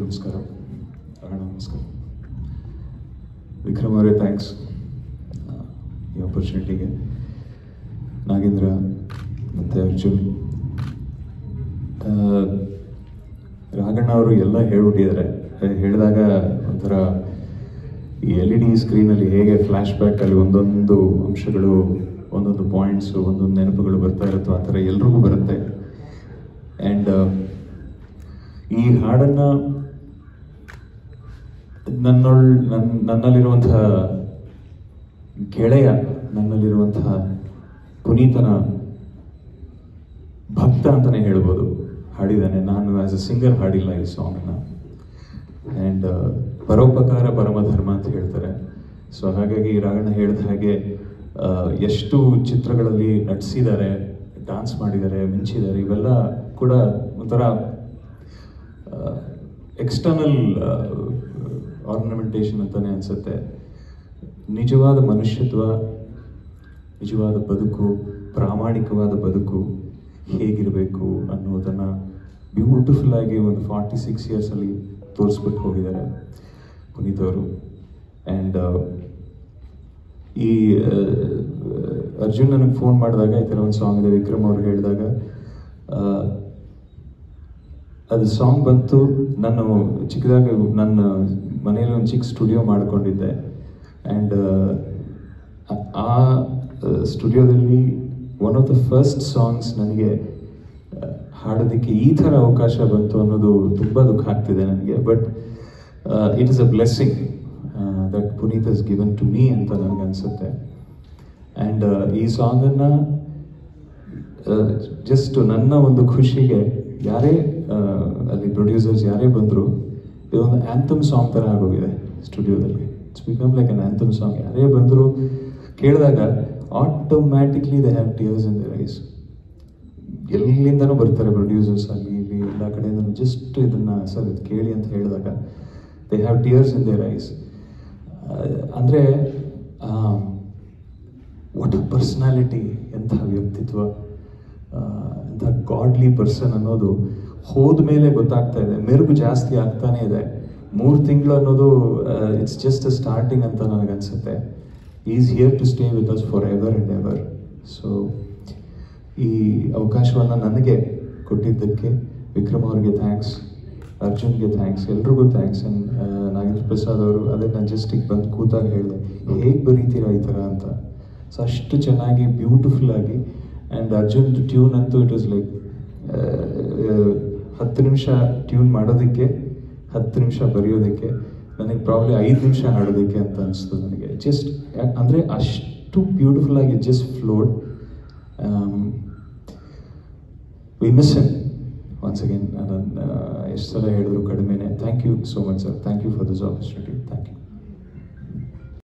ನಮಸ್ಕಾರ ರಾಣ ನಮಸ್ಕಾರ ವಿಕ್ರಮ್ ಅವರೇ ಥ್ಯಾಂಕ್ಸ್ ಈ ಆಪರ್ಚುನಿಟಿಗೆ ನಾಗೇಂದ್ರ ಮತ್ತು ಅರ್ಜುನ್ ಆ, ರಾಘಣ್ಣ ಅವರು ಎಲ್ಲ ಹೇಳ್ಬಿಟ್ಟಿದ್ದಾರೆ ಹೇಳಿದಾಗ ಒಂಥರ ಈ ಎಲ್ ಇ ಡಿ ಸ್ಕ್ರೀನಲ್ಲಿ ಹೇಗೆ ಫ್ಲ್ಯಾಶ್ ಬ್ಯಾಕಲ್ಲಿ ಒಂದೊಂದು ಅಂಶಗಳು ಒಂದೊಂದು ಪಾಯಿಂಟ್ಸು ಒಂದೊಂದು ನೆನಪುಗಳು ಬರ್ತಾ ಇರುತ್ತೋ ಆ ಥರ ಎಲ್ರಿಗೂ ಬರುತ್ತೆ ಆ್ಯಂಡ್ ಈ ಹಾಡನ್ನು ನನ್ನೊಳ್ ನನ್ನ ನನ್ನಲ್ಲಿರುವಂತಹ ಗೆಳೆಯ ನನ್ನಲ್ಲಿರುವಂತಹ ಪುನೀತನ ಭಕ್ತ ಅಂತಲೇ ಹೇಳ್ಬೋದು ಹಾಡಿದ್ದಾನೆ ನಾನು ಆ್ಯಸ್ ಅ ಸಿಂಗರ್ ಹಾಡಿಲ್ಲ ಈ ಸಾಂಗ್ನ ಆ್ಯಂಡ್ ಪರೋಪಕಾರ ಪರಮಧರ್ಮ ಅಂತ ಹೇಳ್ತಾರೆ ಸೊ ಹಾಗಾಗಿ ರಾಘಣ್ಣ ಹೇಳಿದ ಹಾಗೆ ಆ, ಎಷ್ಟು ಚಿತ್ರಗಳಲ್ಲಿ ನಟಿಸಿದ್ದಾರೆ ಡಾನ್ಸ್ ಮಾಡಿದ್ದಾರೆ ಮಿಂಚಿದ್ದಾರೆ ಇವೆಲ್ಲ ಕೂಡ ಒಂಥರ ಎಕ್ಸ್ಟರ್ನಲ್ ಆರ್ನಮೆಂಟೇಷನ್ ಅಂತಲೇ ಅನಿಸುತ್ತೆ ನಿಜವಾದ ಮನುಷ್ಯತ್ವ ನಿಜವಾದ ಬದುಕು ಪ್ರಾಮಾಣಿಕವಾದ ಬದುಕು ಹೇಗಿರಬೇಕು ಅನ್ನೋದನ್ನು ಬ್ಯೂಟಿಫುಲ್ ಆಗಿ ಒಂದು ಫಾರ್ಟಿ ಸಿಕ್ಸ್ ಇಯರ್ಸಲ್ಲಿ ತೋರಿಸ್ಬಿಟ್ಟು ಹೋಗಿದ್ದಾರೆ ಪುನೀತ್ ಅವರು ಆ್ಯಂಡ್ ಈ ಆ, ಅರ್ಜುನ್ ನನಗೆ ಫೋನ್ ಮಾಡಿದಾಗ ಈ ಥರ ಒಂದು ಸಾಂಗ್ ಇದೆ ವಿಕ್ರಮ್ ಅವ್ರು ಹೇಳಿದಾಗ ಆ, ಅದು ಸಾಂಗ್ ಬಂತು ನಾನು ಚಿಕ್ಕದಾಗ ನನ್ನ ಮನೆಯಲ್ಲಿ ಒಂದು ಚಿಕ್ಕ ಸ್ಟುಡಿಯೋ ಮಾಡ್ಕೊಂಡಿದ್ದೆ ಆ್ಯಂಡ್ ಆ ಸ್ಟುಡಿಯೋದಲ್ಲಿ one of the first songs ನನಗೆ ಆ, ಹಾಡೋದಕ್ಕೆ ಈ ಥರ ಅವಕಾಶ ಬಂತು ಅನ್ನೋದು ತುಂಬ ದುಃಖ ಆಗ್ತಿದೆ ನನಗೆ but it is a blessing that Puneeth has given to me ಅಂತ ನನಗೆ ಅನಿಸುತ್ತೆ ಆ್ಯಂಡ್ ಈ ಸಾಂಗನ್ನು ಜಸ್ಟ್ ನನ್ನ ಒಂದು ಖುಷಿಗೆ ಯಾರೇ ಆ, ಅಲ್ಲಿ ಪ್ರೊಡ್ಯೂಸರ್ಸ್ ಯಾರೇ ಬಂದರು ಇದೊಂದು ಆ್ಯಂಥಮ್ ಸಾಂಗ್ ಥರ ಆಗೋಗಿದೆ ಸ್ಟುಡಿಯೋದಲ್ಲಿ it's become like an anthem song ಯಾರೇ ಬಂದರು ಕೇಳಿದಾಗ automatically they have tears in the eyes ಎಲ್ಲಿಂದನೂ ಬರ್ತಾರೆ ಪ್ರೊಡ್ಯೂಸರ್ಸ್ ಅಲ್ಲಿ ಇಲ್ಲಿ ಎಲ್ಲ ಕಡೆಯಿಂದನೂ ಜಸ್ಟ್ ಇದನ್ನು ಸರ್ ಇದು ಕೇಳಿ ಅಂತ ಹೇಳಿದಾಗ they have tears in their eyes ಅಂದರೆ ವಾಟ್ ಅ ಪರ್ಸ್ನಾಲಿಟಿ ಎಂಥ ವ್ಯಕ್ತಿತ್ವ ಆ, ಎಂಥ ಗಾಡ್ಲಿ ಪರ್ಸನ್ ಅನ್ನೋದು ಹೋದ ಮೇಲೆ ಗೊತ್ತಾಗ್ತಾ ಇದೆ ಮೆರುಗು ಜಾಸ್ತಿ ಆಗ್ತಾನೇ ಇದೆ ಮೂರು ತಿಂಗಳು ಅನ್ನೋದು ಇಟ್ಸ್ ಜಸ್ಟ್ ಅ ಸ್ಟಾರ್ಟಿಂಗ್ ಅಂತ ನನಗನ್ಸುತ್ತೆ is here to stay with us for ever and ever so ಈ ಅವಕಾಶವನ್ನು ನನಗೆ ಕೊಟ್ಟಿದ್ದಕ್ಕೆ ವಿಕ್ರಮ್ ಅವ್ರಿಗೆ ಥ್ಯಾಂಕ್ಸ್ ಅರ್ಜುನ್ಗೆ ಥ್ಯಾಂಕ್ಸ್ ಎಲ್ರಿಗೂ ಥ್ಯಾಂಕ್ಸ್ ಆ್ಯಂಡ್ ನಾಗೇಂದ್ರ ಪ್ರಸಾದ್ ಅವರು ಅದೇ ನಾನು ಜಸ್ಟ್ ಈಗ ಬಂದು ಕೂತಾಗ ಹೇಳಿದೆ ಹೇಗೆ ಬರೀತೀರಾ ಈ ಥರ ಅಂತ ಸೊ ಅಷ್ಟು ಚೆನ್ನಾಗಿ ಬ್ಯೂಟಿಫುಲ್ ಆಗಿ ಆ್ಯಂಡ್ ಅರ್ಜುನ್ ಟ್ಯೂನ್ ಅಂತೂ ಇಟ್ ವಾಸ್ ಲೈಕ್ ಹತ್ತು ನಿಮಿಷ ಟ್ಯೂನ್ ಮಾಡೋದಕ್ಕೆ ಹತ್ತು ನಿಮಿಷ ಬರೆಯೋದಕ್ಕೆ ನನಗೆ ಪ್ರಾಬ್ಲಿ ಐದು ನಿಮಿಷ ಹಾಡೋದಕ್ಕೆ ಅಂತ ಅನಿಸ್ತು ನನಗೆ ಜಸ್ಟ್ ಅಂದರೆ ಅಷ್ಟು ಬ್ಯೂಟಿಫುಲ್ ಆಗಿ just flowed we miss him once again ನಾನು ಎಷ್ಟು ಸಲ ಹೇಳಿದ್ರು ಕಡಿಮೆನೆ thank you so much sir thank you for this opportunity